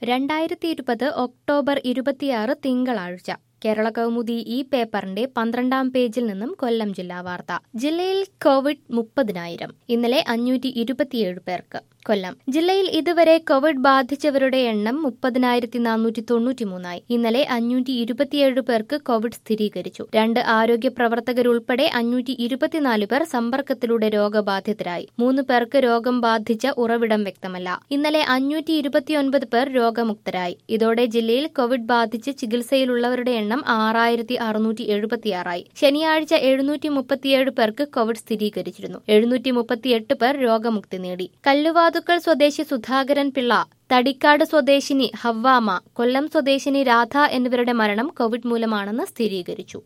രണ്ടായിരത്തി ഇരുപത് ഒക്ടോബർ ഇരുപത്തിയാറ് തിങ്കളാഴ്ച കേരള കൗമുദി ഈ പേപ്പറിന്റെ പന്ത്രണ്ടാം പേജിൽ നിന്നും കൊല്ലം ജില്ലാ വാർത്ത ജില്ലയിൽ കോവിഡ് മുപ്പതിനായിരം ഇന്നലെ അഞ്ഞൂറ്റി ഇരുപത്തിയേഴ് പേർക്ക് കൊല്ലം ജില്ലയിൽ ഇതുവരെ കോവിഡ് ബാധിച്ചവരുടെ എണ്ണം മുപ്പതിനായിരത്തി നാനൂറ്റി തൊണ്ണൂറ്റിമൂന്നായി ഇന്നലെ അഞ്ഞൂറ്റി ഇരുപത്തിയേഴ് പേർക്ക് കോവിഡ് സ്ഥിരീകരിച്ചു രണ്ട് ആരോഗ്യ പ്രവർത്തകരുൾപ്പെടെ അഞ്ഞൂറ്റി ഇരുപത്തിനാല് പേർ സമ്പർക്കത്തിലൂടെ രോഗബാധിതരായി മൂന്ന് പേർക്ക് രോഗം ബാധിച്ച ഉറവിടം വ്യക്തമല്ല ഇന്നലെ അഞ്ഞൂറ്റി ഇരുപത്തിയൊൻപത് പേർ രോഗമുക്തരായി ഇതോടെ ജില്ലയിൽ കോവിഡ് ബാധിച്ച് ചികിത്സയിലുള്ളവരുടെ എണ്ണം ആറായിരത്തി അറുന്നൂറ്റി എഴുപത്തിയാറായി ശനിയാഴ്ച എഴുന്നൂറ്റി മുപ്പത്തിയേഴ് പേർക്ക് കോവിഡ് സ്ഥിരീകരിച്ചിരുന്നു എഴുന്നൂറ്റി മുപ്പത്തിയെട്ട് പേർ രോഗമുക്തി നേടി കല്ലുവാതുക്കൽ സ്വദേശി സുധാകരൻ പിള്ള തടിക്കാട് സ്വദേശിനി ഹവ്വാമ കൊല്ലം സ്വദേശിനി രാധ എന്നിവരുടെ മരണം കോവിഡ് മൂലമാണെന്ന് സ്ഥിരീകരിച്ചു